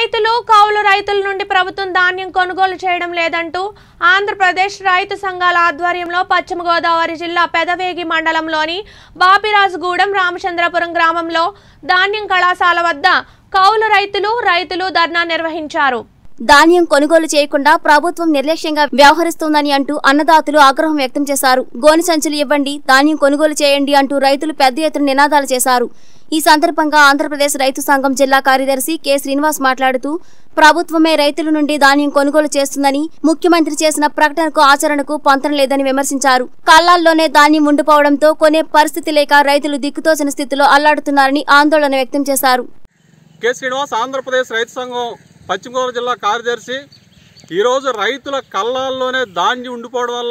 రైతులు కౌలు రైతుల నుండి ప్రభుత్వం ధాన్యం కొనుగోలు చేయడం లేదంటూ ఆంధ్రప్రదేశ్ రైతు సంఘాల ఆధ్వర్యంలో పశ్చిమ గోదావరి జిల్లా పెదవేగి మండలంలోని బాపిరాజుగూడెం రామచంద్రపురం గ్రామంలో ధాన్యం కళాశాల వద్ద కౌలు రైతులు రైతులు ధర్నా నిర్వహించారు ధాన్యం కొనుగోలు చేయకుండా ప్రభుత్వం నిర్లక్ష్యంగా వ్యవహరిస్తోందని అంటూ అన్నదాతలు ఆగ్రహం వ్యక్తం చేశారు గోని సంచులు ఇవ్వండి ధాన్యం కొనుగోలు చేయండి అంటూ రైతులు పెద్ద ఎత్తున నినాదాలు చేశారు ఈ సందర్భంగా ఆంధ్రప్రదేశ్ రైతు సంఘం జిల్లా కార్యదర్శి కె శ్రీనివాస్ మాట్లాడుతూ ప్రభుత్వమే రైతుల నుండి ధాన్యం కొనుగోలు చేస్తుందని ముఖ్యమంత్రి చేసిన ప్రకటనకు ఆచరణకు పొంతన లేదని విమర్శించారు కళ్ళాల్లోనే ధాన్యం ఉండిపోవడంతో కొనే పరిస్థితి లేక రైతులు దిక్కుతోచిన స్థితిలో అల్లాడుతున్నారని ఆందోళన వ్యక్తం చేశారు కె శ్రీనివాస్ ఆంధ్రప్రదేశ్ రైతు సంఘం పశ్చిమ గోదావరి జిల్లా కార్యదర్శి ఈరోజు రైతుల కళ్ళాల్లోనే ధాన్యం ఉండిపోవడం వల్ల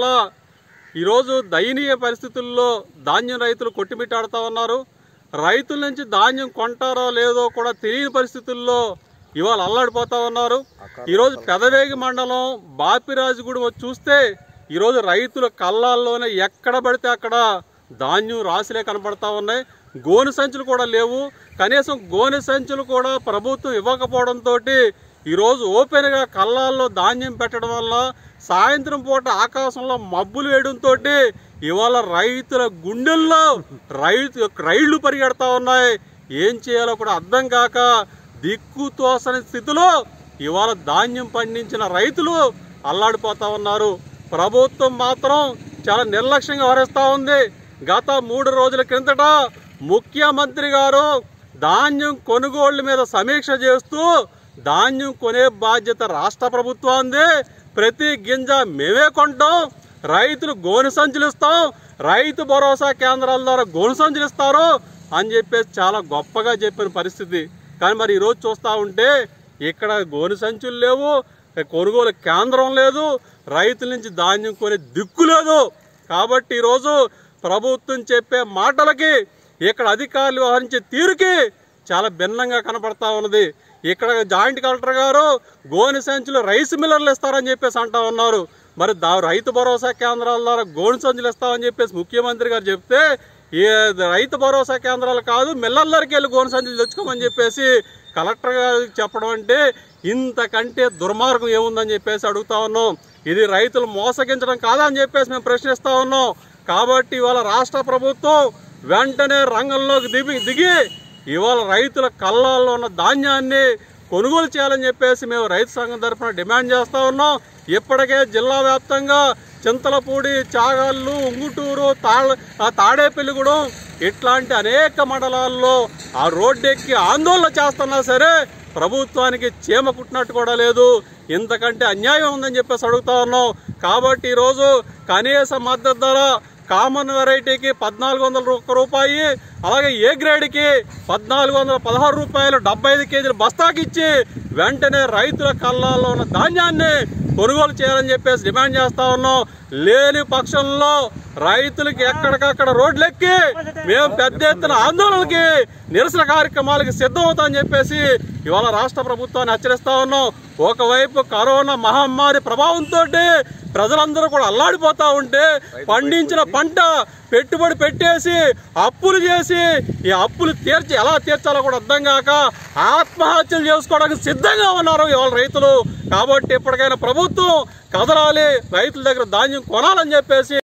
ఈరోజు దయనీయ పరిస్థితుల్లో ధాన్యం రైతులు కొట్టిమిట్టాడుతూ ఉన్నారు రైతుల నుంచి ధాన్యం కొంటారో లేదో కూడా తెలియని పరిస్థితుల్లో ఇవాళ అల్లాడిపోతా ఉన్నారు ఈరోజు పెదవేగి మండలం బాపిరాజుగూడెం వచ్చి చూస్తే ఈరోజు రైతుల కళ్ళాల్లోనే ఎక్కడ పడితే అక్కడ ధాన్యం రాశిలే కనపడతా ఉన్నాయి గోనె సంచులు కూడా లేవు కనీసం గోనె సంచులు కూడా ప్రభుత్వం ఇవ్వకపోవడంతో ఈరోజు ఓపెన్గా కళ్ళాల్లో ధాన్యం పెట్టడం వల్ల సాయంత్రం పూట ఆకాశంలో మబ్బులు వేయడంతో ఇవాళ రైతుల గుండెల్లో రైతు రైళ్లు పరిగెడతా ఉన్నాయి ఏం చేయాలో కూడా అర్థం కాక దిక్కు తోసని స్థితిలో ఇవాళ ధాన్యం పండించిన రైతులు అల్లాడిపోతా ఉన్నారు ప్రభుత్వం మాత్రం చాలా నిర్లక్ష్యంగా వ్యవహరిస్తూ ఉంది గత మూడు రోజుల క్రిందట ముఖ్యమంత్రి గారు ధాన్యం కొనుగోళ్ల మీద సమీక్ష చేస్తూ ధాన్యం కొనే బాధ్యత రాష్ట్ర ప్రభుత్వాన్ని ప్రతి గింజ మేమే కొంటాం రైతులు గోనె సంచులు ఇస్తాం రైతు భరోసా కేంద్రాల ద్వారా గోనె సంచులు ఇస్తారు అని చెప్పేసి చాలా గొప్పగా చెప్పిన పరిస్థితి కానీ మరి ఈరోజు చూస్తూ ఉంటే ఇక్కడ గోనె సంచులు లేవు కొనుగోలు కేంద్రం లేదు రైతుల నుంచి ధాన్యం కొనే దిక్కు లేదు కాబట్టి ఈరోజు ప్రభుత్వం చెప్పే మాటలకి ఇక్కడ అధికారులు వ్యవహరించే తీరుకి చాలా భిన్నంగా కనపడతా ఉన్నది ఇక్కడ జాయింట్ కలెక్టర్ గారు గోనె సంచులు రైస్ మిల్లర్లు ఇస్తారని చెప్పేసి అంటా ఉన్నారు మరి దా రైతు భరోసా కేంద్రాల ద్వారా గోనె సంచులు ఇస్తామని చెప్పేసి ముఖ్యమంత్రి గారు చెప్తే ఏ రైతు భరోసా కేంద్రాలు కాదు మిల్లర్ల దగ్గరికి వెళ్ళి గోనె సంచులు తెచ్చుకోమని చెప్పేసి కలెక్టర్ గారికి చెప్పడం అంటే ఇంతకంటే దుర్మార్గం ఏముందని చెప్పేసి అడుగుతా ఉన్నాం ఇది రైతులు మోసగించడం కాదా అని చెప్పేసి మేము ప్రశ్నిస్తా ఉన్నాం కాబట్టి ఇవాళ రాష్ట్ర ప్రభుత్వం వెంటనే రంగంలోకి దిగి దిగి ఇవాళ రైతుల కళ్ళాల్లో ఉన్న ధాన్యాన్ని కొనుగోలు చేయాలని చెప్పేసి మేము రైతు సంఘం తరఫున డిమాండ్ చేస్తా ఉన్నాం ఇప్పటికే జిల్లా వ్యాప్తంగా చింతలపూడి చాగళ్ళు ఉంగుటూరు తాళ ఆ తాడేపల్లిగూడెం ఇట్లాంటి అనేక మండలాల్లో ఆ రోడ్డెక్కి ఆందోళన చేస్తున్నా సరే ప్రభుత్వానికి చీమ కుట్టినట్టు కూడా లేదు ఇంతకంటే అన్యాయం ఉందని చెప్పేసి అడుగుతా ఉన్నాం కాబట్టి ఈరోజు కనీస మద్దతు ధర కామన్ వెరైటీకి పద్నాలుగు వందల ఒక్క రూపాయి అలాగే ఏ గ్రేడ్కి పద్నాలుగు వందల పదహారు రూపాయలు డెబ్బై ఐదు కేజీలు బస్తాకి ఇచ్చి వెంటనే రైతుల కళ్ళాల్లో ఉన్న ధాన్యాన్ని కొనుగోలు చేయాలని చెప్పేసి డిమాండ్ చేస్తా ఉన్నాం లేని పక్షంలో రైతులకి ఎక్కడికక్కడ రోడ్లెక్కి మేము పెద్ద ఎత్తున ఆందోళనకి నిరసన కార్యక్రమాలకి సిద్ధమవుతామని చెప్పేసి ఇవాళ రాష్ట్ర ప్రభుత్వాన్ని హెచ్చరిస్తా ఉన్నాం ఒకవైపు కరోనా మహమ్మారి ప్రభావంతో ప్రజలందరూ కూడా అల్లాడిపోతా ఉంటే పండించిన పంట పెట్టుబడి పెట్టేసి అప్పులు చేసి ఈ అప్పులు తీర్చి ఎలా తీర్చాలో కూడా అర్థం కాక ఆత్మహత్యలు చేసుకోవడానికి సిద్ధంగా ఉన్నారు ఇవాళ రైతులు కాబట్టి ఇప్పటికైనా ప్రభుత్వం కదలాలి రైతుల దగ్గర ధాన్యం కొనాలని చెప్పేసి